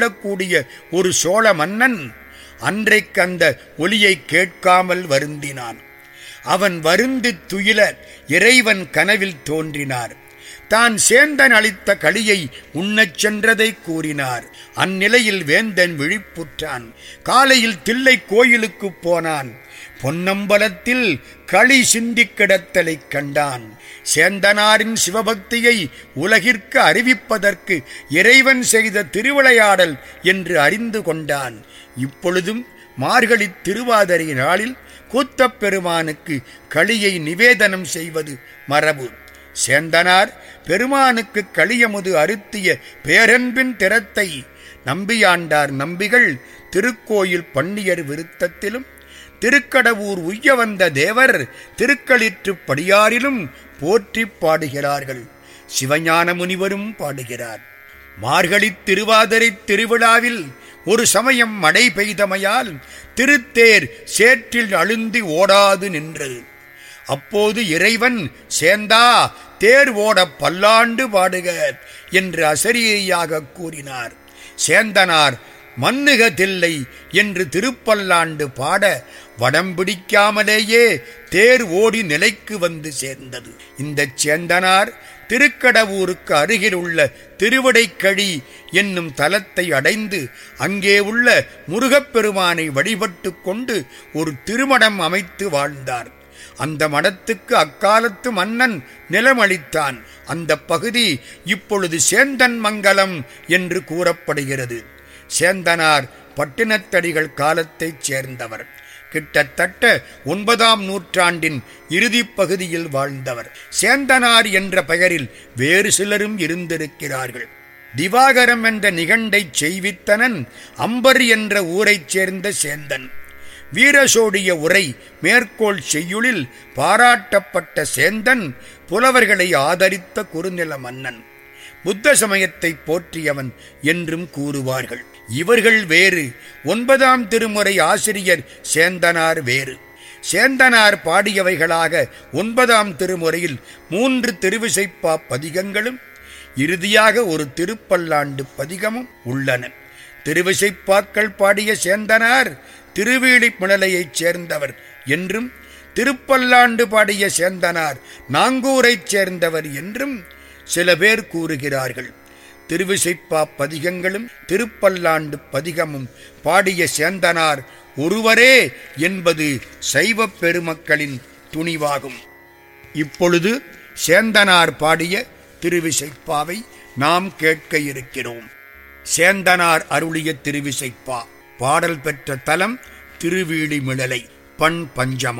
கொள்ளக்கூடிய ஒரு சோழ மன்னன் அன்றைக்கு அந்த ஒலியை கேட்காமல் வருந்தினான் அவன் வருந்தி துயில இறைவன் கனவில் தோன்றினார் தான் சேந்தன் அளித்த களியை உண்ணச் சென்றதை கூறினார் அந்நிலையில் வேந்தன் விழிப்புற்றான் காலையில் தில்லை கோயிலுக்குப் போனான் பொன்னம்பலத்தில் களி சிந்திக் கிடத்தலைக் கண்டான் சேந்தனாரின் சிவபக்தியை உலகிற்கு அறிவிப்பதற்கு இறைவன் செய்த திருவிளையாடல் என்று அறிந்து கொண்டான் இப்பொழுதும் மார்கழி திருவாதிரை நாளில் கூத்தப் பெருமானுக்கு களியை நிவேதனம் செய்வது மரபு சேந்தனார் பெருமானுக்கு களியமுது அருத்திய பேரன்பின் திறத்தை நம்பியாண்டார் நம்பிகள் திருக்கோயில் பன்னியர் விருத்தத்திலும் திருக்கடவூர் உய்ய வந்த தேவர் திருக்களிற்று படியாரிலும் போற்றி பாடுகிறார்கள் சிவஞான முனிவரும் பாடுகிறார் மார்கழித் திருவாதிரை திருவிழாவில் ஒரு சமயம் மழை பெய்தமையால் திருத்தேர் சேற்றில் அழுந்தி ஓடாது நின்றது அப்போது இறைவன் சேந்தா தேர் ஓட பல்லாண்டு பாடுக என்று அசரியையாக கூறினார் சேந்தனார் மன்னுக தில்லை என்று திருப்பல்லாண்டு பாட வடம் பிடிக்காமலேயே தேர் ஓடி நிலைக்கு வந்து சேர்ந்தது இந்த சேந்தனார் திருக்கடவூருக்கு அருகில் உள்ள திருவடைக்கழி என்னும் தலத்தை அடைந்து அங்கே உள்ள முருகப்பெருமானை வழிபட்டு கொண்டு ஒரு திருமணம் அமைத்து வாழ்ந்தார் அந்த மடத்துக்கு அக்காலத்து மன்னன் நிலமளித்தான் அந்த பகுதி இப்பொழுது சேந்தன் மங்கலம் என்று கூறப்படுகிறது சேந்தனார் பட்டினத்தடிகள் காலத்தைச் சேர்ந்தவர் கிட்டத்தட்ட ஒன்பதாம் நூற்றாண்டின் இறுதிப் பகுதியில் வாழ்ந்தவர் சேந்தனார் என்ற பெயரில் வேறு சிலரும் இருந்திருக்கிறார்கள் திவாகரம் என்ற நிகண்டைச் செய்வித்தனன் அம்பர் என்ற ஊரைச் சேர்ந்த சேந்தன் வீரசோடிய உரை மேற்கோள் செய்யுளில் பாராட்டப்பட்ட சேந்தன் புலவர்களை ஆதரித்த குறுநில மன்னன் புத்த சமயத்தை போற்றியவன் என்றும் கூறுவார்கள் இவர்கள் வேறு ஒன்பதாம் திருமுறை ஆசிரியர் சேந்தனார் வேறு சேந்தனார் பாடியவைகளாக ஒன்பதாம் திருமுறையில் மூன்று திருவிசைப்பா பதிகங்களும் இறுதியாக ஒரு திருப்பல்லாண்டு பதிகமும் உள்ளன திருவிசைப்பாக்கள் பாடிய சேந்தனார் திருவீழிப்பிணலையைச் சேர்ந்தவர் என்றும் திருப்பல்லாண்டு பாடிய சேந்தனார் நாங்கூரைச் சேர்ந்தவர் என்றும் சில பேர் கூறுகிறார்கள் திருவிசைப்பா பதிகங்களும் திருப்பல்லாண்டு பதிகமும் பாடிய சேந்தனார் ஒருவரே என்பது சைவ பெருமக்களின் துணிவாகும் இப்பொழுது சேந்தனார் பாடிய திருவிசைப்பாவை நாம் கேட்க இருக்கிறோம் சேந்தனார் அருளிய திருவிசைப்பா பாடல் பெற்ற தலம் திருவீழிமிழலை பண் பஞ்சமம்